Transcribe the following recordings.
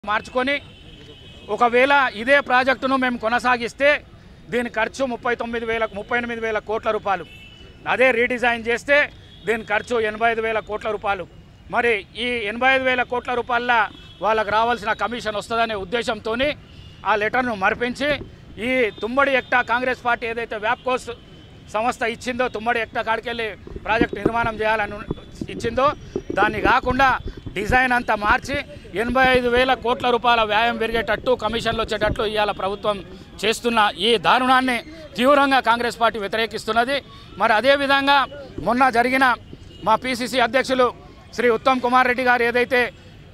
మార్చుకొని ఒకవేళ ఇదే ప్రాజెక్టును మేము కొనసాగిస్తే దీని ఖర్చు ముప్పై తొమ్మిది వేల ముప్పై ఎనిమిది వేల కోట్ల రూపాయలు అదే రీడిజైన్ చేస్తే దీని ఖర్చు ఎనభై ఐదు వేల కోట్ల రూపాయలు మరి ఈ ఎనభై ఐదు వేల కోట్ల రూపాయల వాళ్ళకు రావాల్సిన కమిషన్ వస్తుందనే ఉద్దేశంతో ఆ లెటర్ను మరిపించి ఈ తుమ్మడి ఎక్టా కాంగ్రెస్ పార్టీ ఏదైతే వ్యాప్కోస్ సంస్థ ఇచ్చిందో తుమ్మడి ఎక్టా కాడికెళ్ళి ప్రాజెక్ట్ నిర్మాణం చేయాలని ఇచ్చిందో దాన్ని కాకుండా డిజైన్ అంతా మార్చి ఎనభై ఐదు వేల కోట్ల రూపాయల వ్యాయం పెరిగేటట్టు కమిషన్లు వచ్చేటట్లు ఇవాళ ప్రభుత్వం చేస్తున్న ఈ దారుణాన్ని తీవ్రంగా కాంగ్రెస్ పార్టీ వ్యతిరేకిస్తున్నది మరి అదేవిధంగా మొన్న జరిగిన మా పిసిసి అధ్యక్షులు శ్రీ ఉత్తమ్ కుమార్ రెడ్డి గారు ఏదైతే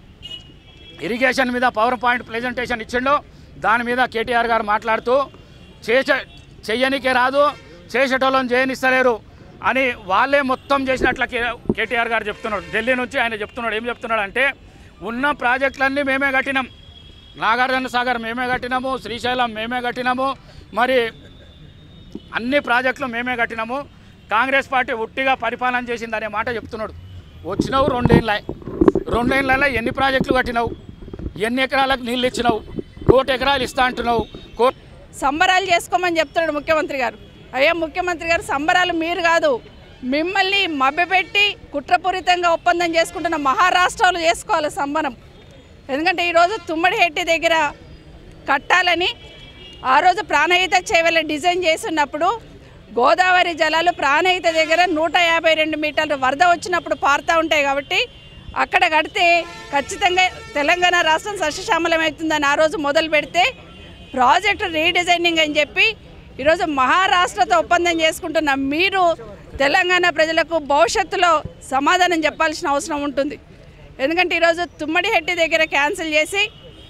ఇరిగేషన్ మీద పవర్ పాయింట్ ప్రెజెంటేషన్ ఇచ్చిండో దాని మీద కేటీఆర్ గారు మాట్లాడుతూ చేసే చెయ్యనికే రాదు చేసేటోళ్ళని చేయనిస్తలేరు అని వాళ్ళే మొత్తం చేసినట్ల కే- కేటీఆర్ గారు చెప్తున్నాడు ఢిల్లీ నుంచి ఆయన చెప్తున్నాడు ఏం చెప్తున్నాడు అంటే ఉన్న ప్రాజెక్టులన్నీ మేమే కట్టినాం నాగార్జున సాగర్ మేమే కట్టినాము శ్రీశైలం మేమే కట్టినాము మరి అన్ని ప్రాజెక్టులు మేమే కట్టినాము కాంగ్రెస్ పార్టీ ఉట్టిగా పరిపాలన చేసింది అనే మాట చెప్తున్నాడు వచ్చినావు రెండేళ్ళ రెండేళ్ళలో ఎన్ని ప్రాజెక్టులు కట్టినావు ఎన్ని ఎకరాలకు నీళ్ళు ఇచ్చినావు కోటి ఎకరాలు ఇస్తా అంటున్నావు కోటి సంబరాలు చేసుకోమని చెప్తున్నాడు ముఖ్యమంత్రి గారు అయ్యా ముఖ్యమంత్రి గారు సంబరాలు మీరు కాదు మిమ్మల్ని మభ్యపెట్టి కుట్రపూరితంగా ఒప్పందం చేసుకుంటున్న మహారాష్ట్రలో చేసుకోవాలి సంబరం ఎందుకంటే ఈరోజు తుమ్మడి హెట్టి దగ్గర కట్టాలని ఆ రోజు ప్రాణహిత చేవల డిజైన్ చేస్తున్నప్పుడు గోదావరి జలాలు ప్రాణహిత దగ్గర నూట యాభై రెండు మీటర్లు వరద వచ్చినప్పుడు పారుతూ ఉంటాయి కాబట్టి అక్కడ కడితే ఖచ్చితంగా తెలంగాణ రాష్ట్రం సస్యశ్యామలమవుతుందని ఆ రోజు మొదలు పెడితే ప్రాజెక్టు రీడిజైనింగ్ అని చెప్పి ఈరోజు మహారాష్ట్రతో ఒప్పందం చేసుకుంటున్న మీరు తెలంగాణ ప్రజలకు భవిష్యత్తులో సమాధానం చెప్పాల్సిన అవసరం ఉంటుంది ఎందుకంటే ఈరోజు తుమ్మడి హెట్టి దగ్గర క్యాన్సిల్ చేసి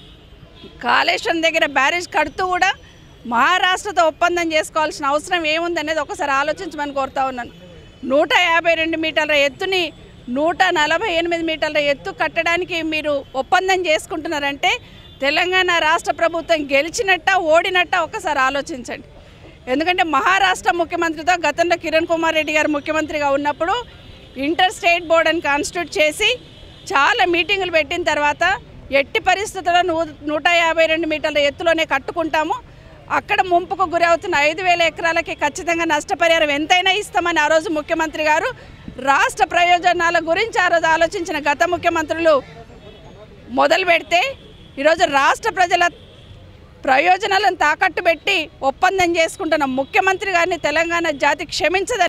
కాళేశ్వరం దగ్గర బ్యారేజ్ కడుతూ కూడా మహారాష్ట్రతో ఒప్పందం చేసుకోవాల్సిన అవసరం ఏముంది అనేది ఒకసారి ఆలోచించమని కోరుతా ఉన్నాను నూట యాభై రెండు మీటర్ల ఎత్తుని నూట నలభై ఎనిమిది మీటర్ల ఎత్తు కట్టడానికి మీరు ఒప్పందం చేసుకుంటున్నారంటే తెలంగాణ రాష్ట్ర ప్రభుత్వం గెలిచినట్ట ఓడినట్ట ఒకసారి ఆలోచించండి ఎందుకంటే మహారాష్ట్ర ముఖ్యమంత్రితో గతంలో కిరణ్ కుమార్ రెడ్డి గారు ముఖ్యమంత్రిగా ఉన్నప్పుడు ఇంటర్ స్టేట్ బోర్డ్ అని కాన్స్టిట్యూట్ చేసి చాలా మీటింగులు పెట్టిన తర్వాత ఎట్టి పరిస్థితుల్లో నూ నూట యాభై రెండు మీటర్ల ఎత్తులోనే కట్టుకుంటాము అక్కడ ముంపుకు గురి అవుతున్న ఐదు వేల ఎకరాలకి ఖచ్చితంగా నష్టపరిహారం ఎంతైనా ఇస్తామని ఆ రోజు ముఖ్యమంత్రి గారు రాష్ట్ర ప్రయోజనాల గురించి ఆ రోజు ఆలోచించిన గత ముఖ్యమంత్రులు మొదలు పెడితే ఈరోజు రాష్ట్ర ప్రజల ప్రయోజనాలను తాకట్టు పెట్టి ఒప్పందం చేసుకుంటున్న ముఖ్యమంత్రి గారిని తెలంగాణ జాతి క్షమించదని